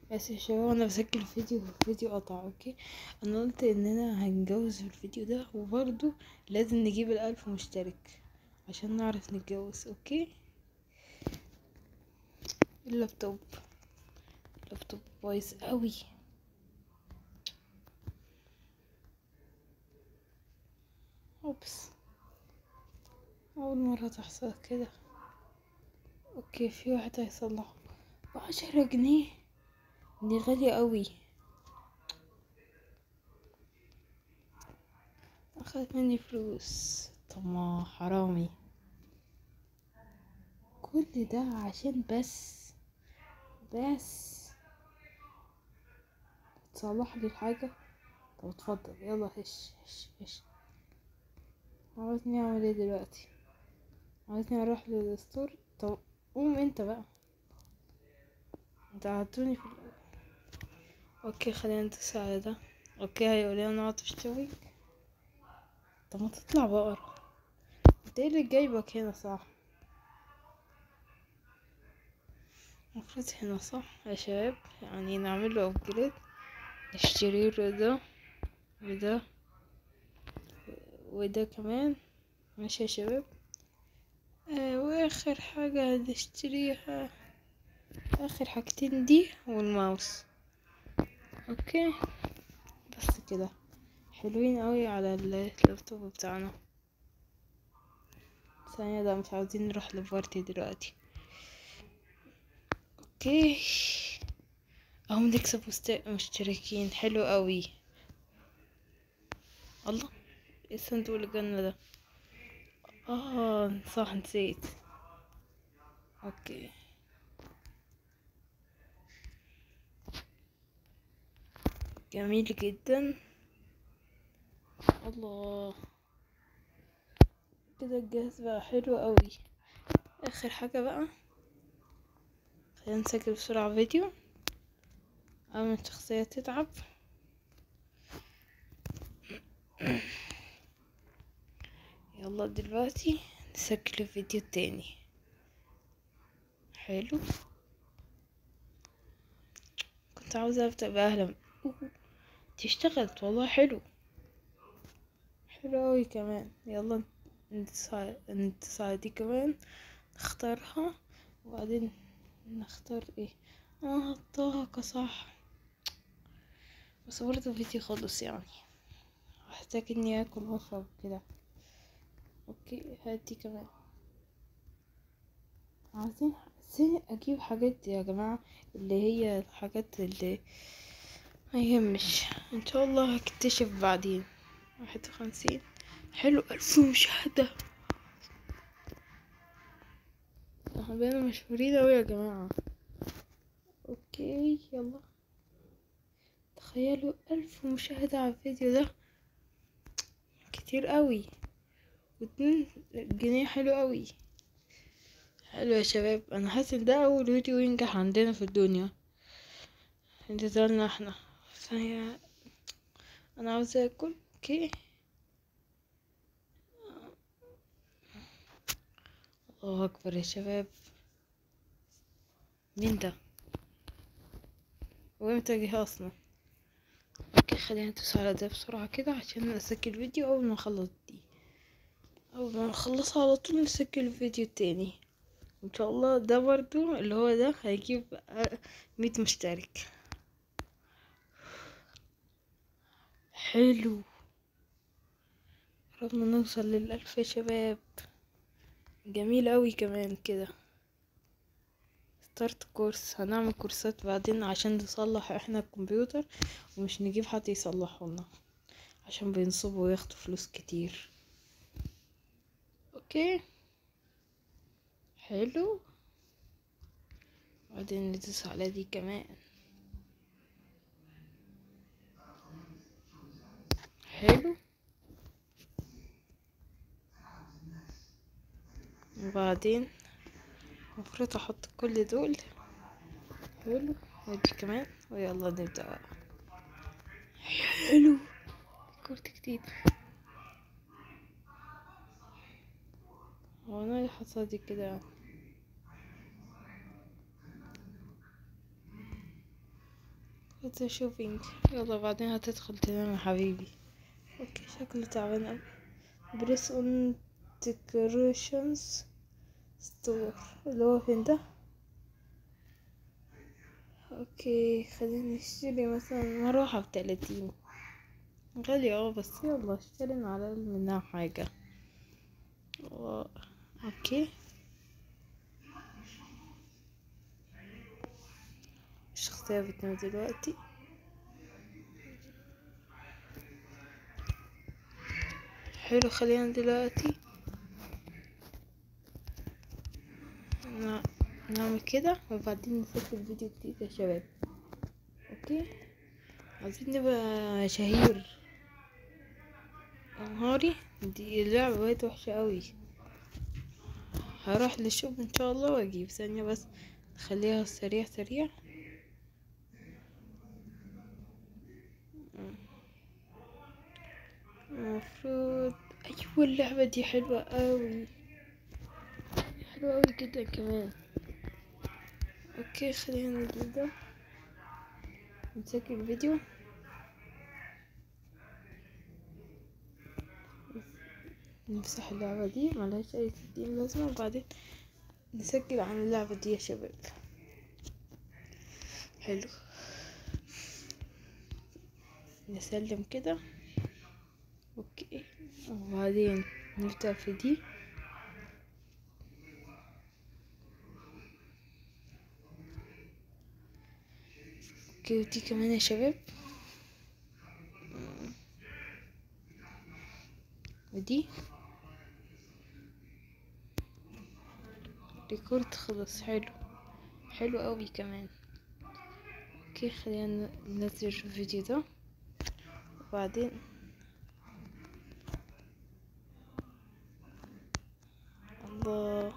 بس يا شباب انا بسجل الفيديو والفيديو قطع اوكي انا قلت اننا هنجوز في الفيديو ده وبرضه لازم نجيب الالف مشترك عشان نعرف نتجوز اوكي اللابتوب اللابتوب بايظ قوي اوبس اول مرة تحصل كده اوكي في واحد هيصلحه بعشرة جنيه دي غالية قوي اخدت مني فلوس طب ما حرامي كل ده عشان بس بس تصلح لي الحاجة طب اتفضل يلا هش هش هش عاوزني اعمل ايه دلوقتي عاوزني اروح للستور طب قوم انت بقى انت قعدتوني في ال- اوكي خلينا ندوس على ده اوكي هيقول لي انا اقعد اشتري طب ما تطلع بقرة انت ايه اللي جايبك هنا صح المفروض هنا صح يا شباب يعني نعمل له ابجريد نشتري له ده وده وده كمان ماشي يا شباب آه واخر حاجة هنشتريها اخر حاجتين دي والماوس اوكي بس كده حلوين قوي على اللابتوب بتاعنا ثانية ده مش عاوزين نروح لبارتي دلوقتي اوكي اهو نكسب مست- مشتركين حلو قوي الله ايه الصندوق اللي جالنا ده اه صح نسيت اوكي جميل جدا الله كده الجهاز بقى حلو قوي اخر حاجة بقى خلينا نسجل بسرعة فيديو قبل ما الشخصية تتعب يلا دلوقتي نسجل الفيديو التاني حلو كنت عاوزة ابدأ بأهلا أوه، دي اشتغلت والله حلو حلو اوي كمان يلا ندوس على ندوس على دي كمان نختارها وبعدين نختار ايه اه الطاقة صح بس برضه الفيديو خلص يعني هحتاج اني اكل واشرب كده اوكي هاتي كمان عايزين عايزين اجيب حاجات يا جماعة اللي هي الحاجات اللي ما يهمش ان شاء الله هكتشف بعدين واحد وخمسين حلو الف مشاهدة احنا بقينا مشهورين اوي يا جماعة اوكي يلا تخيلوا الف مشاهدة على الفيديو ده كتير قوي واتنين جنيه حلو قوي حلو يا شباب انا حاسس ان ده اول فيديو ينجح عندنا في الدنيا انتظرنا احنا ثانية انا عاوزة اكل اوكي الله اكبر يا شباب مين ده وامتى جه اصلا اوكي خلينا ندوس على ده بسرعة كده عشان اسجل فيديو اول ما اخلص دي اول ما نخلصها على طول نسجل الفيديو التاني ان شاء الله ده برضو اللي هو ده هيجيب آه، مية مشترك حلو قربنا نوصل للألف يا شباب جميل أوي كمان كده ستارت كورس هنعمل كورسات بعدين عشان نصلح احنا الكمبيوتر ومش نجيب حد يصلحه لنا عشان بينصبوا وياخدوا فلوس كتير اوكي حلو بعدين ندوس على دي كمان حلو وبعدين المفروض احط كل دول حلو ودي كمان ويلا نبدأ بقى حلو كورت جديد هو انا اللي حصل دي كده هذا شوبينج يلا بعدين هتدخل تنام يا حبيبي اوكي شكله تعبان اوي بريس اون ديكوريشنز ستور اللي هو فين ده اوكي خلينا نشتري مثلا مروحة بتلاتين غالية اه بس يلا اشترينا على الأقل منها حاجة و- اوكي الشخصية بتنام دلوقتي حلو خلينا دلوقتي ن- نعمل كده وبعدين نسجل فيديو جديد يا شباب اوكي عايزين نبقى شهير يا نهاري دي اللعبة بقت وحشة قوي هروح للشوب ان شاء الله واجيب ثانية بس نخليها سريع سريع المفروض ايوه اللعبة دي حلوة قوي حلوة قوي جدا كمان اوكي خلينا نجيب ده نسجل فيديو نمسح اللعبة دي ملهاش أي ستين لازمة وبعدين نسجل عن اللعبة دي يا شباب حلو نسلم كده اوكي وبعدين نبدأ في دي اوكي ودي كمان يا شباب ودي ريكورد خلص حلو حلو قوي كمان اوكي خلينا ننزل الفيديو ده وبعدين الله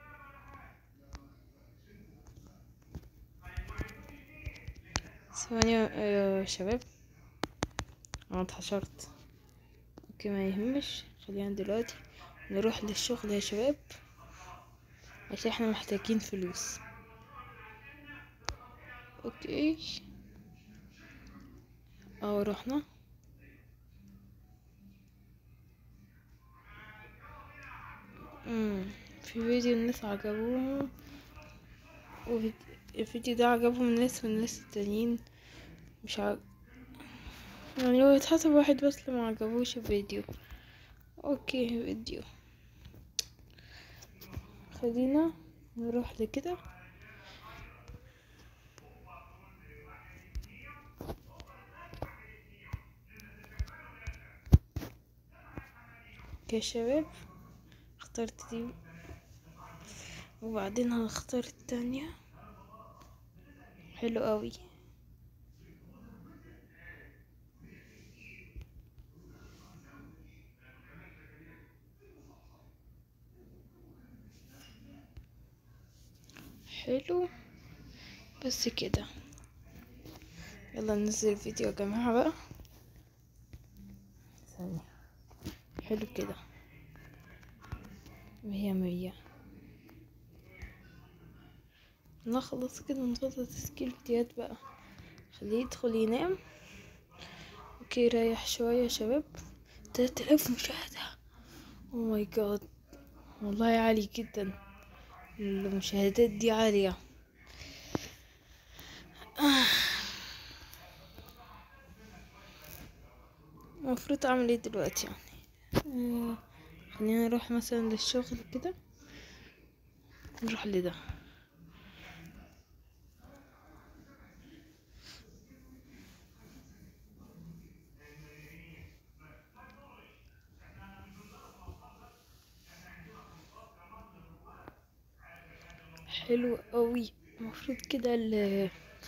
ثواني يا شباب انا اتحشرت اوكي ما يهمش خلينا دلوقتي نروح للشغل يا شباب عشان احنا محتاجين فلوس اوكي اه رحنا امم في فيديو الناس عجبوهم والفيديو ده عجبهم الناس والناس التانيين مش عجب يعني هو يتحسب واحد بس اللي ما عجبوش الفيديو اوكي فيديو خلينا نروح لكده اوكي يا شباب اخترت دي وبعدين هنختار التانية حلو قوي حلو بس كده يلا ننزل الفيديو يا جماعة بقى ثانية حلو كده مية مية نخلص كده نخلص تسجيل فيديوهات بقى خليه يدخل ينام اوكي ريح شوية يا شباب تلات آلاف مشاهدة او ماي جاد والله عالي جدا المشاهدات دي عالية المفروض اعمل ايه دلوقتي يعني آه، خلينا نروح مثلا للشغل كده نروح لده حلو قوي المفروض كده ال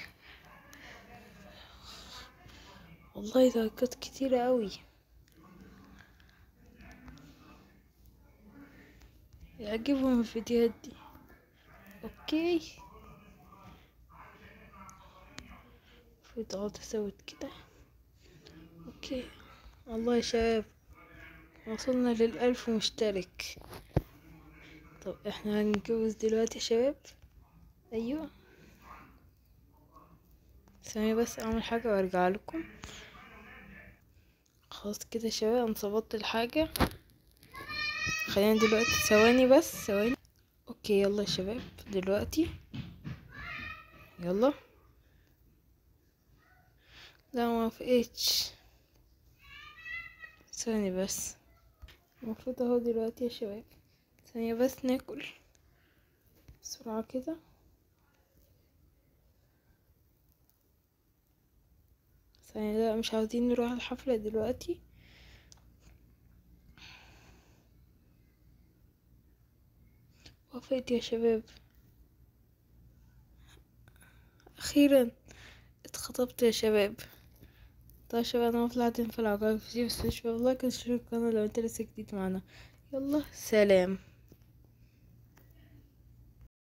والله لايكات كتيرة قوي يعجبهم الفيديوهات دي اوكي المفروض اقعد اسوي كده اوكي والله يا شباب وصلنا للألف مشترك طب احنا هنتجوز دلوقتي يا شباب ايوه ثانية بس اعمل حاجة وارجع لكم خلاص كده يا شباب انا ظبطت الحاجة خلينا دلوقتي ثواني بس ثواني اوكي يلا يا شباب دلوقتي يلا لا ما وافقتش ثانية بس المفروض اهو دلوقتي يا شباب ثانية بس ناكل بسرعة كده ثانية لا مش عاوزين نروح الحفلة دلوقتي وافقت يا شباب أخيرا اتخطبت يا شباب طيب يا شباب انا طلعت في العقاب في بس شباب لايك واشتركوا القناة لو انت لسه جديد معنا يلا سلام